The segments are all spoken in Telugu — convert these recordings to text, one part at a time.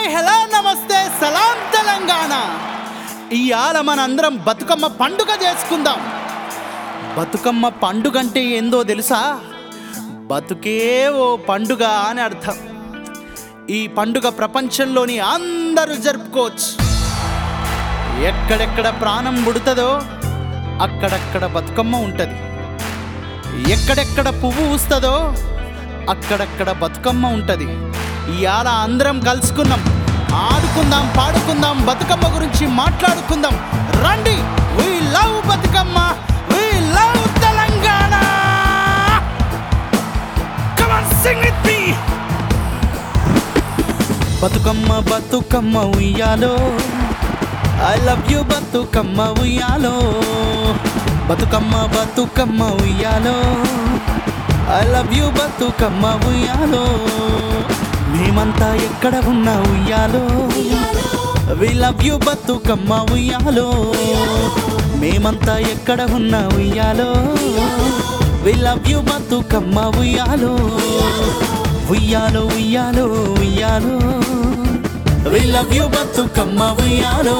హాయ్ హలో నమస్తే సలాం తెలంగాణ ఇవాళ మనందరం బతుకమ్మ పండుగ చేసుకుందాం బతుకమ్మ పండుగ అంటే ఏందో తెలుసా బతుకే ఓ పండుగ అని అర్థం ఈ పండుగ ప్రపంచంలోని అందరూ జరుపుకోవచ్చు ఎక్కడెక్కడ ప్రాణం పుడుతుందో అక్కడక్కడ బతుకమ్మ ఉంటుంది ఎక్కడెక్కడ పువ్వు ఊస్తుందో అక్కడక్కడ బతుకమ్మ ఉంటుంది ఇవాళ అందరం కలుసుకున్నాం ఆడుకుందాం పాడుకుందాం బతుకమ్మ గురించి మాట్లాడుకుందాం రండి we love Bathukamma we love Telangana Come on, sing with me. Bathukamma Bathukamma ఉయ్యాలో ఐ లవ్ యు బతుకమ్మ ఉయ్యాలో బతుకమ్మ బతుకమ్మ ఉయ్యాలో ఐ లవ్ యు బతుకమ్మ ఉయ్యాలో మేమంతా ఎక్కడ ఉన్నా ఉయ్యాలో వి లవ్ యు బతుకమ్మ ఉయ్యాలో మేమంతా ఎక్కడ ఉన్నా ఉయ్యాలో వి లవ్ యు బతుకమ్మ ఉయ్యాలో ఉయ్యాలో ఉయ్యాలో ఉయ్యాలో వి లవ్ యు బతుకమ్మ ఉయ్యాలో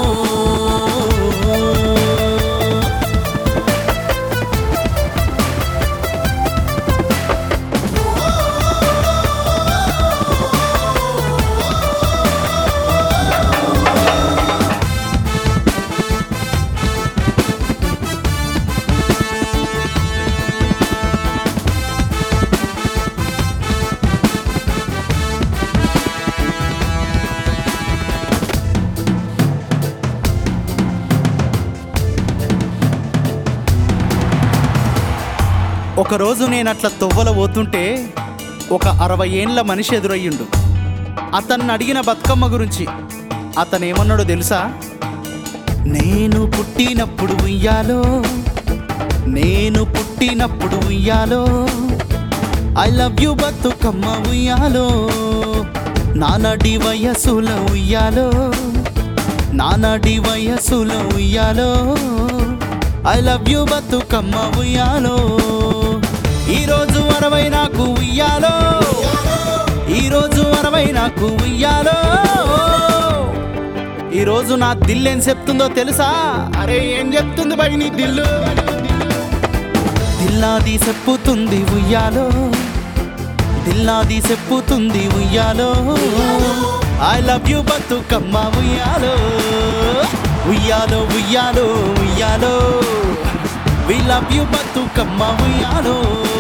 ఒకరోజు నేను అట్లా తొవ్వల పోతుంటే ఒక అరవై ఏండ్ల మనిషి ఎదురయ్యిండు అతన్ని అడిగిన బతుకమ్మ గురించి అతను ఏమన్నాడో తెలుసా నేను పుట్టినప్పుడు ఉయ్యాలో నేను పుట్టినప్పుడు ఉయ్యాలో ఐ లవ్ యు బతుకమ్మ ఉయ్యాలో నానడి వయసుల ఉయ్యాలో నానడి వయసుల ఉయ్యాలో ఐ లవ్ యు బతుకమ్మ ఉయ్యాలో ఈరోజు అరవై నాకు ఉయ్యాలో ఈరోజు అరవై నాకు ఉయ్యాలో ఈరోజు నా దిల్ ఏం చెప్తుందో తెలుసా అరే ఏం చెప్తుంది బై నీ దిల్లు దిల్లాది చెప్పుతుంది ఉయ్యాలో దిల్లాది చెప్పుతుంది ఉయ్యాలో ఐ లవ్ యు బతుకమ్మ ఉయ్యాలో ఉయ్యాలో ఉయ్యాలో ఉయ్యాలో వి లవ్ యు బతుకమ్మ ఉయ్యాలో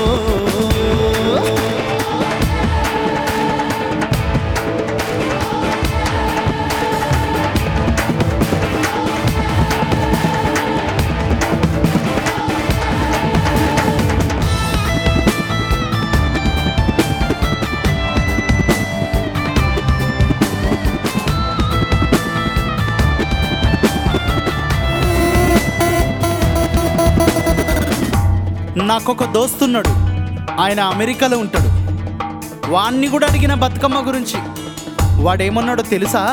నాకొక దోస్తున్నాడు ఆయన అమెరికాలో ఉంటాడు వాణ్ణి కూడా అడిగిన బతుకమ్మ గురించి వాడేమన్నాడో తెలుసా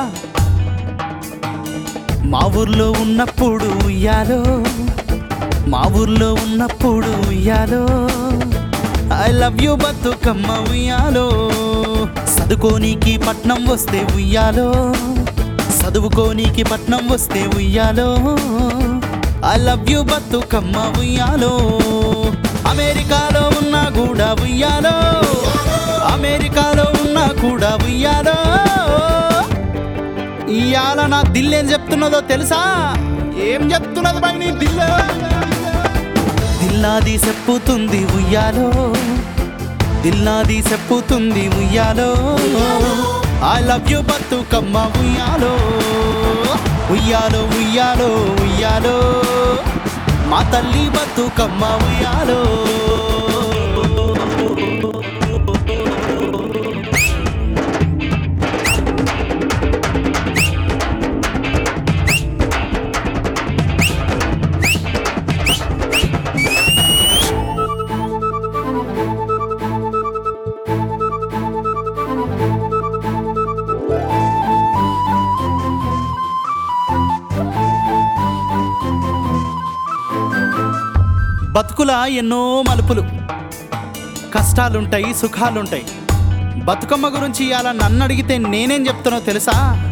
మా ఊర్లో ఉన్నప్పుడు ఉయ్యాలో మా ఊర్లో ఉన్నప్పుడు ఉయ్యాలో ఐ లవ్ యు బతుకమ్మ ఉయ్యాలో చదువుకోనీకి పట్నం వస్తే ఉయ్యాలో చదువుకోనీకి పట్నం వస్తే ఉయ్యాలో ఐ లవ్ యు బతుకమ్మ ఉయ్యాలో అమెరికాలో ఉన్నా కూడా ఉయ్యాలో అమెరికాలో ఉన్నా కూడా ఉయ్యాలో ఇవాళ నా దిల్ ఏం చెప్తున్నదో తెలుసా ఏం చెప్తున్నది బై నీ దిల్లు దిల్లాది చెప్పుతుంది ఉయ్యాలో దిల్లాది చెప్పుతుంది ఉయ్యాలో ఐ లవ్ యు బతుకమ్మ ఉయ్యాలో ఉయ్యాలో ఉయ్యాలో ఉయ్యాలో మా తల్లి బతుకమ్మ ఉయ్యాలో బతుకుల ఎన్నో మలుపులు కష్టాలుంటాయి సుఖాలుంటాయి బతుకమ్మ గురించి ఇవాళ నన్ను అడిగితే నేనేం చెప్తున్నా తెలుసా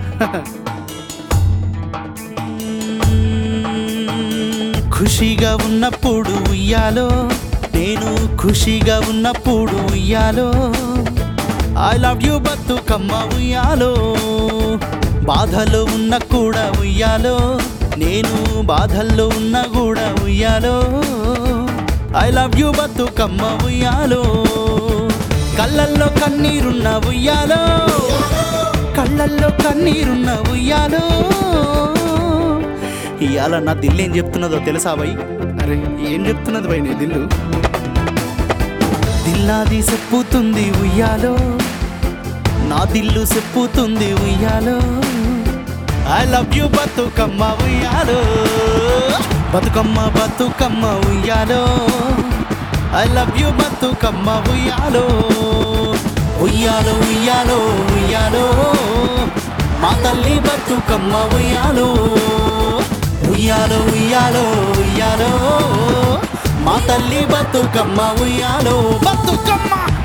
ఖుషిగా ఉన్నప్పుడు ఉయ్యాలో నేను ఖుషిగా ఉన్నప్పుడు ఉయ్యాలో ఐ లవ్ యూ బతుకమ్మ ఉయ్యాలో బాధలో ఉన్న కూడా ఉయ్యాలో నేను బాధల్లో ఉన్న కూడా ఉయ్యాలో ఐ లవ్ యూ బతుకమ్మ ఉయ్యాలో కళ్ళల్లో కన్నీరున్న ఉయ్యాలో కళ్ళల్లో కన్నీరున్న ఉయ్యాలో ఇవాళ నా దిల్లు ఏం చెప్తున్నదో తెలుసా బై అరే ఏం చెప్తున్నది బై నీ దిల్లు దిల్లాది చెప్పుతుంది ఉయ్యాలో నా దిల్లు చెప్పుతుంది ఉయ్యాలో ఐ లవ్ యూ బతుకమ్మ ఉయ్యాలో బతుకమ్మ బతుకమ్మ ఉయ్యాలో ఐ లవ్ యూ బతుకమ్మ ఉయ్యాలో ఉయ్యాలో ఉయ్యాలో ఉయ్యాలో మా తల్లి బతుకమ్మ ఉయ్యాలో ఉయ్యాలో ఉయ్యాలో ఉయ్యాలో మా తల్లి బతుకమ్మ ఉయ్యాలో బతుకమ్మ